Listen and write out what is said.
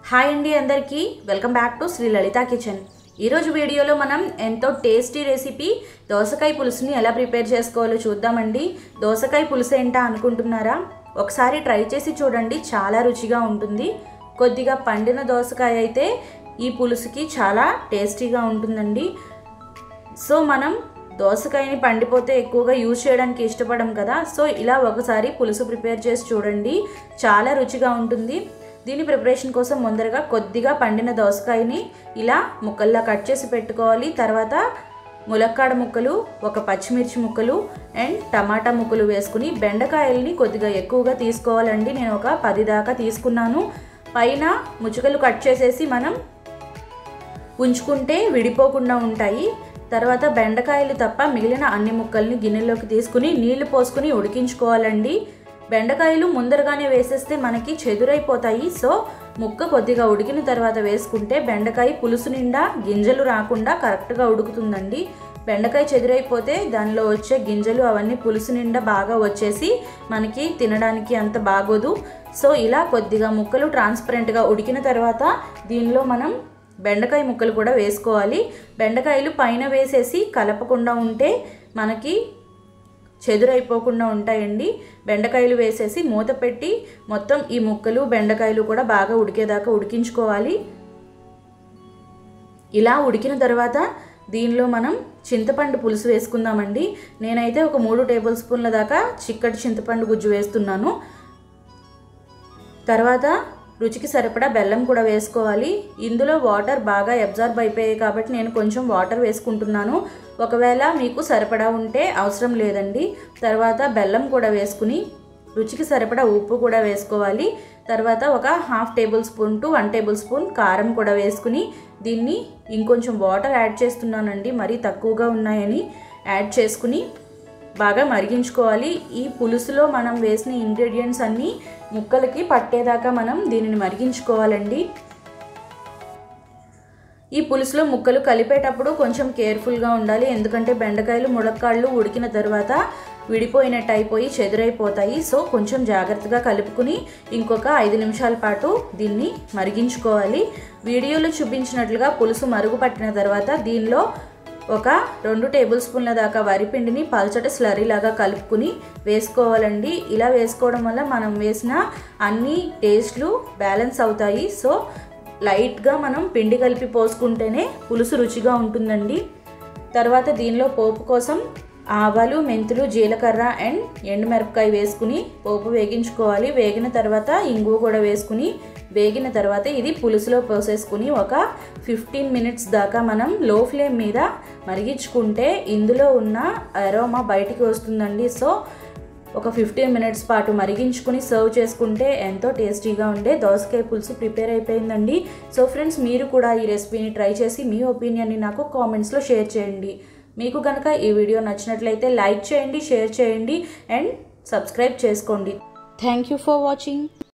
hi అండి అందరికీ welcome back to Sri Lalitha kitchen ఈరోజు వీడియోలో మనం ఎంతో టేస్టీ రెసిపీ దోసకాయ పులుసుని ఎలా ప్రిపేర్ చేసుకోవాలో చూద్దామండి దోసకాయ పులుసు ఏంటా అనుకుంటున్నారా ఒకసారి ట్రై చేసి చూడండి చాలా రుచిగా ఉంటుంది కొద్దిగా పండిన దోసకాయ అయితే ఈ పులుసుకి చాలా టేస్టీగా ఉంటుందండి సో మనం దోసకాయని పండిపోతే ఎక్కువగా యూజ్ చేయడానికి ఇష్టపడం కదా సో ఇలా ఒకసారి పులుసు ప్రిపేర్ చేసి చూడండి చాలా రుచిగా ఉంటుంది దీని ప్రిపరేషన్ కోసం ముందరగా కొద్దిగా పండిన దోసకాయని ఇలా ముక్కల్లా కట్ చేసి పెట్టుకోవాలి తర్వాత ములక్కాడ ముక్కలు ఒక పచ్చిమిర్చి ముక్కలు అండ్ టమాటా ముక్కలు వేసుకుని బెండకాయల్ని కొద్దిగా ఎక్కువగా తీసుకోవాలండి నేను ఒక పది దాకా తీసుకున్నాను పైన ముచ్చుకలు కట్ చేసేసి మనం ఉంచుకుంటే విడిపోకుండా ఉంటాయి తర్వాత బెండకాయలు తప్ప మిగిలిన అన్ని ముక్కల్ని గిన్నెలోకి తీసుకుని నీళ్లు పోసుకుని ఉడికించుకోవాలండి బెండకాయలు ముందరగానే వేసేస్తే మనకి చెదురైపోతాయి సో ముక్క కొద్దిగా ఉడికిన తర్వాత వేసుకుంటే బెండకాయ పులుసు నిండా గింజలు రాకుండా కరెక్ట్గా ఉడుకుతుందండి బెండకాయ చెదిరైపోతే దానిలో వచ్చే గింజలు అవన్నీ పులుసు నిండా బాగా వచ్చేసి మనకి తినడానికి అంత బాగోదు సో ఇలా కొద్దిగా ముక్కలు ట్రాన్స్పరెంట్గా ఉడికిన తర్వాత దీనిలో మనం బెండకాయ ముక్కలు కూడా వేసుకోవాలి బెండకాయలు పైన వేసేసి కలపకుండా ఉంటే మనకి చెదురైపోకుండా ఉంటాయండి బెండకాయలు వేసేసి మూత పెట్టి మొత్తం ఈ ముక్కలు బెండకాయలు కూడా బాగా ఉడికేదాకా ఉడికించుకోవాలి ఇలా ఉడికిన తర్వాత దీనిలో మనం చింతపండు పులుసు వేసుకుందామండి నేనైతే ఒక మూడు టేబుల్ స్పూన్ల దాకా చిక్కటి చింతపండు గుజ్జు వేస్తున్నాను తర్వాత రుచికి సరిపడా బెల్లం కూడా వేసుకోవాలి ఇందులో వాటర్ బాగా అబ్జర్బ్ అయిపోయాయి కాబట్టి నేను కొంచెం వాటర్ వేసుకుంటున్నాను ఒకవేళ మీకు సరిపడా ఉంటే అవసరం లేదండి తర్వాత బెల్లం కూడా వేసుకుని రుచికి సరిపడా ఉప్పు కూడా వేసుకోవాలి తర్వాత ఒక half tablespoon to one tablespoon కారం కూడా వేసుకుని దీన్ని ఇంకొంచెం వాటర్ యాడ్ చేస్తున్నానండి మరీ తక్కువగా ఉన్నాయని యాడ్ చేసుకుని బాగా మరిగించుకోవాలి ఈ పులుసులో మనం వేసిన ఇంగ్రీడియంట్స్ అన్నీ ముక్కలకి పట్టేదాకా మనం దీనిని మరిగించుకోవాలండి ఈ పులుసులో ముక్కలు కలిపేటప్పుడు కొంచెం కేర్ఫుల్గా ఉండాలి ఎందుకంటే బెండకాయలు ములక్కాళ్ళు ఉడికిన తర్వాత విడిపోయినట్టు అయిపోయి చెదురైపోతాయి సో కొంచెం జాగ్రత్తగా కలుపుకుని ఇంకొక ఐదు నిమిషాల పాటు దీన్ని మరిగించుకోవాలి వీడియోలో చూపించినట్లుగా పులుసు మరుగు పట్టిన తర్వాత దీనిలో ఒక రెండు టేబుల్ స్పూన్ల దాకా వరిపిండిని పల్చటి స్లరీలాగా కలుపుకుని వేసుకోవాలండి ఇలా వేసుకోవడం వల్ల మనం వేసిన అన్ని టేస్ట్లు బ్యాలెన్స్ అవుతాయి సో లైట్గా మనం పిండి కలిపి పోసుకుంటేనే పులుసు రుచిగా ఉంటుందండి తర్వాత దీనిలో పోపు కోసం ఆవాలు మెంతులు జీలకర్ర అండ్ ఎండుమిరపకాయ వేసుకుని పోపు వేగించుకోవాలి వేగిన తర్వాత ఇంగువ కూడా వేసుకుని వేగిన తర్వాత ఇది పులుసులో పోసేసుకుని ఒక ఫిఫ్టీన్ మినిట్స్ దాకా మనం లో ఫ్లేమ్ మీద మరిగించుకుంటే ఇందులో ఉన్న అరోమా బయటికి వస్తుందండి సో ఒక ఫిఫ్టీన్ మినిట్స్ పాటు మరిగించుకుని సర్వ్ చేసుకుంటే ఎంతో టేస్టీగా ఉండే దోసకాయ పులుసు ప్రిపేర్ అయిపోయిందండి సో ఫ్రెండ్స్ మీరు కూడా ఈ రెసిపీని ట్రై చేసి మీ ఒపీనియన్ని నాకు కామెంట్స్లో షేర్ చేయండి మీకు కనుక ఈ వీడియో నచ్చినట్లయితే లైక్ చేయండి షేర్ చేయండి అండ్ సబ్స్క్రైబ్ చేసుకోండి థ్యాంక్ యూ ఫర్ వాచింగ్